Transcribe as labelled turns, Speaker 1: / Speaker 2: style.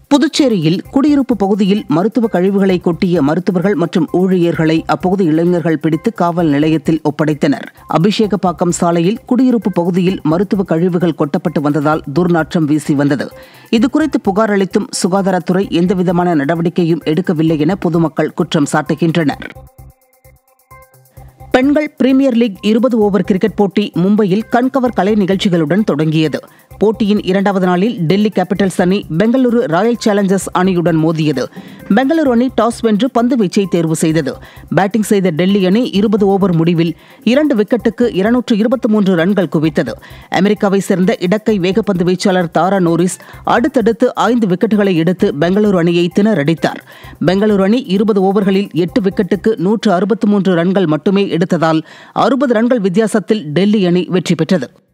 Speaker 1: புதுச்சேரியில் குடியிருப்பு பகுதியில் மருத்துவ கழிவுகளை கொட்டிய மருத்துவர்கள் மற்றும் ஊழியர்களை அப்பகுதி இளைஞர்கள் பிடித்து காவல் நிலையத்தில் ஒப்படைத்தனர் அபிஷேகப்பாக்கம் சாலையில் குடியிருப்பு பகுதியில் மருத்துவ கழிவுகள் கொட்டப்பட்டு வந்ததால் துர்நாற்றம் வீசி வந்தது இதுகுறித்து புகார் அளித்தும் சுகாதாரத்துறை எந்தவிதமான நடவடிக்கையும் எடுக்கவில்லை என பொதுமக்கள் குற்றம் சாட்டுகின்றனர் பெண்கள் பிரீமியர் லீக் இருபது ஓவர் கிரிக்கெட் போட்டி மும்பையில் கண்கவர் கலை நிகழ்ச்சிகளுடன் தொடங்கியது போட்டியின் இரண்டாவது நாளில் டெல்லி கேபிட்டல்ஸ் அணி பெங்களூரு ராயல் சேலஞ்சர்ஸ் அணியுடன் மோதியது பெங்களூரு அணி டாஸ் வென்று பந்து வீச்சை தேர்வு செய்தது பேட்டிங் செய்த டெல்லி அணி இருபது ஓவர் முடிவில் இரண்டு விக்கெட்டுக்கு இருநூற்று இருபத்தி மூன்று ரன்கள் குவித்தது அமெரிக்காவை சேர்ந்த இடக்கை வேகப்பந்து வீச்சாளர் தாரா நோரிஸ் அடுத்தடுத்து ஐந்து விக்கெட்டுகளை எடுத்து பெங்களூரு அணியை திணறடித்தார் பெங்களூரு அணி இருபது ஓவர்களில் எட்டு விக்கெட்டுக்கு நூற்று அறுபத்தி மூன்று ரன்கள் மட்டுமே எடுத்ததால் அறுபது ரன்கள் வித்தியாசத்தில் டெல்லி அணி வெற்றி பெற்றது